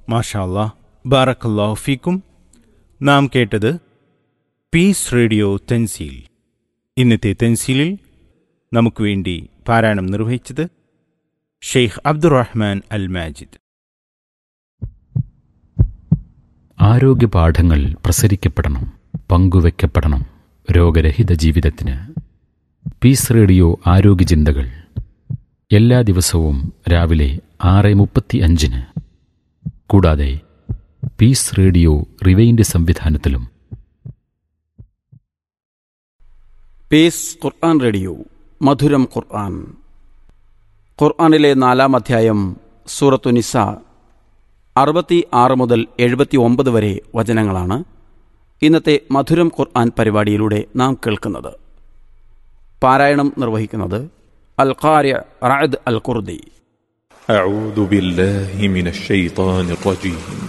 മാഷാല്ലാ ബാറക്കല്ലാഹു ഫീക്കും നാം കേട്ടത് പീസ് റേഡിയോ തെൻസീൽ ഇന്നത്തെ തെൻസീലിൽ നമുക്ക് വേണ്ടി പാരായണം നിർവഹിച്ചത് ഷെയ്ഖ് അബ്ദുറഹ്മാൻ അൽ മാജിദ് ആരോഗ്യ പാഠങ്ങൾ പ്രസരിക്കപ്പെടണം പങ്കുവെക്കപ്പെടണം രോഗരഹിത ജീവിതത്തിന് പീസ് റേഡിയോ ആരോഗ്യ ചിന്തകൾ എല്ലാ ദിവസവും രാവിലെ ആറ് മുപ്പത്തി അഞ്ചിന് കൂടാതെ പീസ് റേഡിയോ റിവൈൻഡ് സംവിധാനത്തിലും പീസ് ഖുർആൻ റേഡിയോ മധുരം ഖുർആൻ ഖുർആനിലെ നാലാം അധ്യായം സൂറത്തു നിസ അറുപത്തി ആറ് മുതൽ എഴുപത്തി ഒമ്പത് വരെ വചനങ്ങളാണ് ഇന്നത്തെ മധുരം ഖുർആൻ പരിപാടിയിലൂടെ നാം കേൾക്കുന്നത് പാരായണം നിർവഹിക്കുന്നത് അൽ ഖാര്യ റായദ് അൽ ഖുർദി أعوذ بالله من الشيطان الرجيم